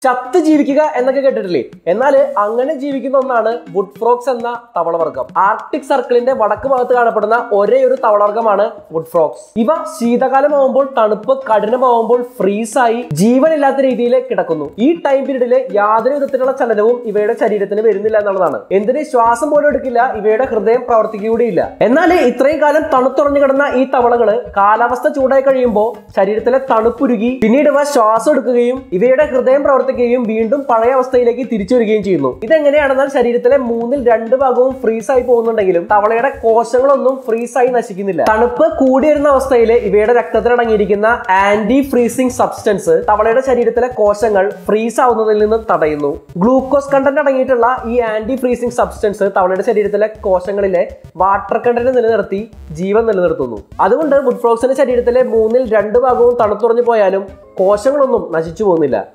ചത്ത് ജീവിക്കുക എന്നൊക്കെ കേട്ടിട്ടില്ലേ എന്നാൽ അങ്ങനെ ജീവിക്കുന്ന ഒന്നാണ് വുഡ് ഫ്രോക്സ് എന്ന തവളവർഗം ആർട്ടിക് സർക്കിളിന്റെ വടക്ക് ഭാഗത്ത് കാണപ്പെടുന്ന ഒരേ ഒരു തവളവർഗമാണ് വുഡ് ഫ്രോക്സ് ഇവ ശീതകാലമാവുമ്പോൾ തണുപ്പ് കഠിനമാവുമ്പോൾ ഫ്രീസായി ജീവനില്ലാത്ത രീതിയിൽ കിടക്കുന്നു ഈ ടൈം പീരീഡിൽ യാതൊരു വിധത്തിലുള്ള ചലനവും ഇവയുടെ ശരീരത്തിന് വരുന്നില്ല എന്നുള്ളതാണ് എന്തിന് ശ്വാസം പോലും എടുക്കില്ല ഇവയുടെ ഹൃദയം പ്രവർത്തിക്കുകയൂടിയില്ല എന്നാൽ ഇത്രയും കാലം തണുത്തുറഞ്ഞു കിടന്ന ഈ തവളകള് കാലാവസ്ഥ ചൂടായി കഴിയുമ്പോൾ ശരീരത്തിലെ തണുപ്പുരുകി പിന്നീട് ഇവ ശ്വാസം എടുക്കുകയും ഇവയുടെ ഹൃദയം പ്രവർത്തിക്കുകയും വീണ്ടും പഴയ അവസ്ഥയിലേക്ക് തിരിച്ചു വരികയും ചെയ്യുന്നു ഇതെങ്ങനെയാണെന്നാൽ ശരീരത്തിലെ മൂന്നിൽ രണ്ട് ഭാഗവും ഫ്രീസ് ആയി പോകുന്നുണ്ടെങ്കിലും തവളയുടെ കോശങ്ങളൊന്നും ഫ്രീസ് ആയി നശിക്കുന്നില്ല തണുപ്പ് കൂടി വരുന്ന അവസ്ഥയിൽ ഇവയുടെ രക്തത്തിൽ അടങ്ങിയിരിക്കുന്ന ആന്റി ഫ്രീസിംഗ് സബ്സ്റ്റൻസ് തവളയുടെ ശരീരത്തിലെ കോശങ്ങൾ ഫ്രീസ് ആവുന്നതിൽ നിന്ന് തടയുന്നു ഗ്ലൂക്കോസ് കണ്ടന്റ് അടങ്ങിയിട്ടുള്ള ഈ ആന്റി ഫ്രീസിംഗ് സബ്സ്റ്റൻസ് തവളയുടെ ശരീരത്തിലെ കോശങ്ങളിലെ വാട്ടർ കണ്ടന്റ് നിലനിർത്തി ജീവൻ നിലനിർത്തുന്നു അതുകൊണ്ട് വുഡ് ഫ്രോക്സിന്റെ ശരീരത്തിലെ മൂന്നിൽ രണ്ട് ഭാഗവും തണുത്തുറഞ്ഞു പോയാലും കോശങ്ങളൊന്നും നശിച്ചു പോകുന്നില്ല